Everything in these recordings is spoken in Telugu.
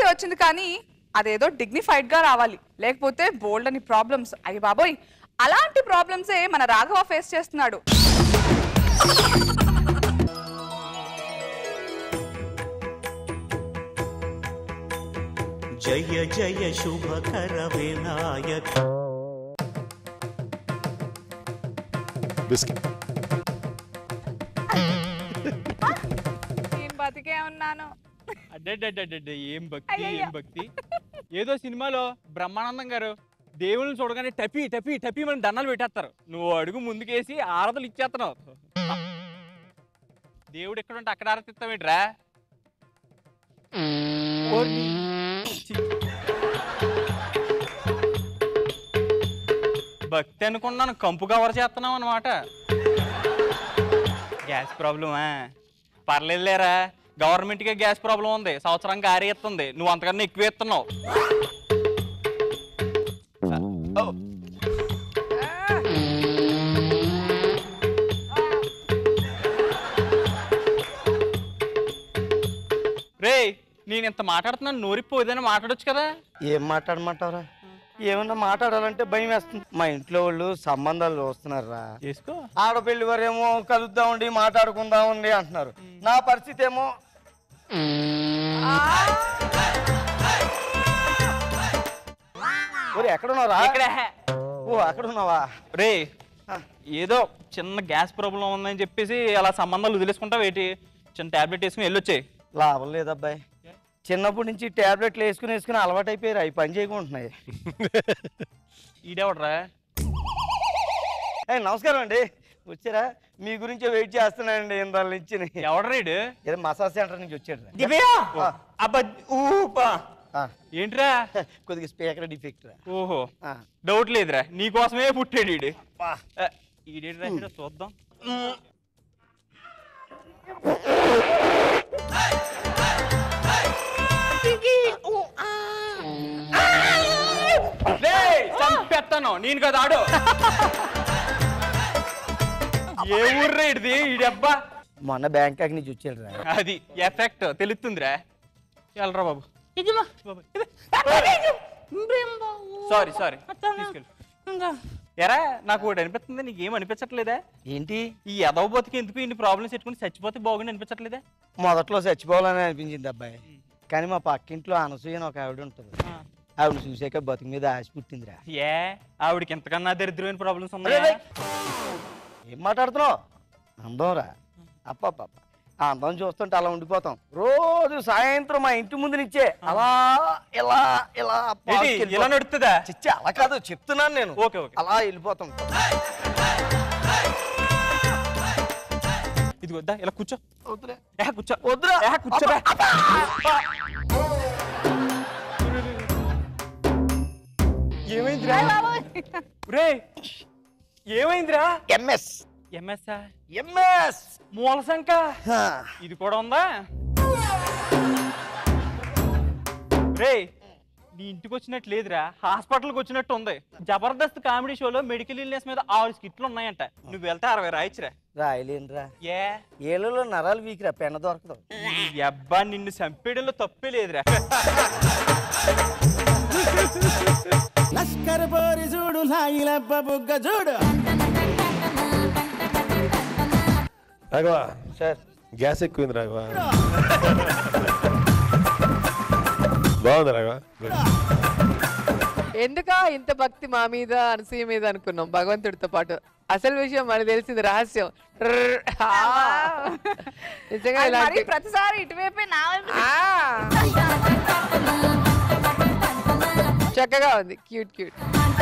వచ్చింది కానీ అదేదో డిగ్నిఫైడ్ గా రావాలి లేకపోతే బోల్డ్ అని ప్రాబ్లమ్స్ అయ్యి బాబోయ్ అలాంటి ప్రాబ్లమ్సే మన రాఘవ ఫేస్ చేస్తున్నాడు జయ జయ శుభకర వినాయక బిస్కెట్ నేను బతికే ఉన్నాను అడ్డడ్డడ్డడ్డ ఏం భక్తి అయ్యయ్యో. ఏం భక్తి ఏదో సినిమాలో బ్రహ్మానందం గారు దేవుళ్ళని చూడగానే టపి టపి టపి మనం దండాలు పెట్టేస్తారు నువ్వు అడుగు ముందుకేసి ఆరతలు ఇచ్చేస్తున్నావు దేవుడు ఎక్కడ ఉంటే అక్కడ ఆరతిస్తావేంట్రా ఓర్ని. ఛీ. భక్తి అనుకున్నాను కంపు కవర్ చేస్తున్నావు అనమాట గ్యాస్ ప్రాబ్లమా పర్లేదులేరా గవర్నమెంట్కే గ్యాస్ ప్రాబ్లం ఉంది సంవత్సరానికి ఆరి ఇస్తుంది నువ్వు అంతకన్నా ఎక్కువ ఇస్తున్నావు ఓ. రేయ్ నేను ఇంత మాట్లాడుతున్నాను నోరిపోయేదని మాట్లాడొచ్చు కదా ఏం మాట్లాడమంటావురా ఏమన్నా మాట్లాడాలంటే భయం వేస్తుంది మా ఇంట్లో వాళ్ళు సంబంధాలు చూస్తున్నారా చేసుకో ఆడపిల్లి వారేమో కలుద్దామండి మాట్లాడుకుందామండి అంటున్నారు నా పరిస్థితి ఏమో ఒరే ఎక్కడున్నారా ఇక్కడ ఓ అక్కడ ఉన్నావా రే ఏదో చిన్న గ్యాస్ ప్రాబ్లం ఉందని చెప్పేసి అలా సంబంధాలు వదిలేసుకుంటావు ఏంటి చిన్న టాబ్లెట్ వేసుకుని వెళ్ళొచ్చాయి లాభం లేదబ్బాయి చిన్నప్పటి నుంచి టాబ్లెట్లు వేసుకుని వేసుకుని అలవాటు అయిపోయారు అవి పని చేయకుంటున్నాయి ఈడెవడరా ఏయ్, నమస్కారం అండి వచ్చారా మీ గురించే వెయిట్ చేస్తున్నానండి ఇందాల నుంచి ఎవడరాడు ఏదో మసాజ్ సెంటర్ నుంచి వచ్చాడు ఆ, ఏంట్రా కొద్దిగా స్పీకర్ డిఫెక్ట్ రా ఓహో ఆ. డౌట్ లేదురా నీకోసమే పుట్టాడు ఈడు వా. ఆ, ఈడేంట్రా ఈడ చూద్దాం రేయ్, చంపేస్తాను నేను కదా ఆడు ఏ ఊర్రా ఇడిది ఈడబ్బా మొన్న బ్యాంకాక్ నుంచి వచ్చాడు రా అది ఎఫెక్ట్ తెలుస్తుందిరా వెళ్ళరా బాబు సారీ సారీ తీసుకెళ్ళు ఎరా నాకు ఒకటి అనిపిస్తుంది నీకేం అనిపించట్లేదా ఏంటి ఈ ఎదవ బతికి ఎందుకు ఇన్ని ప్రాబ్లమ్స్ పెట్టుకుని చచ్చిపోతే బాగుండి అనిపించట్లేదా మొదట్లో చచ్చిపోవాలని అనిపించింది అబ్బాయి కానీ మా పక్కింట్లో అనసూయ అని ఒక ఆవిడ ఉంటుంది ఆవిడ చూసాక బతుకు మీద ఆశ పుట్టిందిరా ఏ ఆవిడకి ఎంతకన్నా దరిద్రమైన ప్రాబ్లమ్స్ అరే, ఉన్నాయా రేయ్. ఏం మాట్లాడుతున్నావు అందం రా అప్ప ఆ అందం చూస్తుంటే అలా ఉండిపోతాం రోజు సాయంత్రం మా ఇంటి ముందు నుంచే అలా ఇలా ఇలా ఏంటి పార్క్కి ఇలా వెళ్ళిపోతాం. నడుతుందా చిచ్చి అలా కాదు చెప్తున్నాను నేను ఓకే ఓకే అలా వెళ్ళిపోతాం ఇది వద్దా ఇలా కూర్చో వద్దులే. ఏ కూర్చో వద్దురా. ఏ కూర్చో అబ్బా, ఏమైందిరా రే ఏమైందిరా ఎంఎస్ ఎంఎస్ ఎంఎస్ మూల సంక ఇది కూడా ఉందా రే నీ ఇంటికి వచ్చినట్టు లేదురా హాస్పిటల్కి వచ్చినట్టు ఉంది జబర్దస్త్ కామెడీ షోలో మెడికల్ ఇల్నెస్ మీద ఆరు స్కిట్లు ఉన్నాయంట నువ్వు వెళ్తే అరవై రాయచ్చురా రాయలేనురా ఏ ఏళ్ళలో నరాలు వీకిరా పెన్న దొరకదు ఈ అబ్బా నిన్ను చంపేయడంలో తప్పే లేదురా లష్కర్ పోరి చూడు లాగిలబ్బ బుగ్గ చూడు రాఘవ సార్ గ్యాస్ ఎక్కువైంది రాఘవ బాగుంది రాఘవ గుడ్. ఎందుక ఇంత భక్తి మా మీద అనసూయ మీద అనుకున్నాం భగవంతుడితో పాటు అసలు విషయం మనకు తెలిసింది రహస్యం ట్రర్. ఆ. నిజంగా అది ఇలాంటి మరి ప్రతిసారి ఇటువైపే నా వైపు ఆ. చక్కగా ఉంది క్యూట్ క్యూట్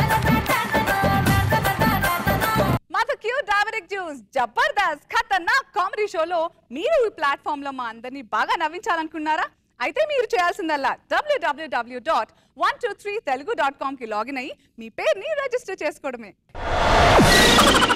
మాతో cute diabetic juice Jabardasth Khatarnak comedy షోలో మీరు ఈ ప్లాట్ఫామ్ లో మా అందరినీ బాగా నవ్వించాలనుకున్నారా అయితే మీరు చేయాల్సిందల్లా WWW dot one two three Telugu dot కామ్కి లాగిన్ అయ్యి మీ పేరుని రిజిస్టర్ చేసుకోవడమే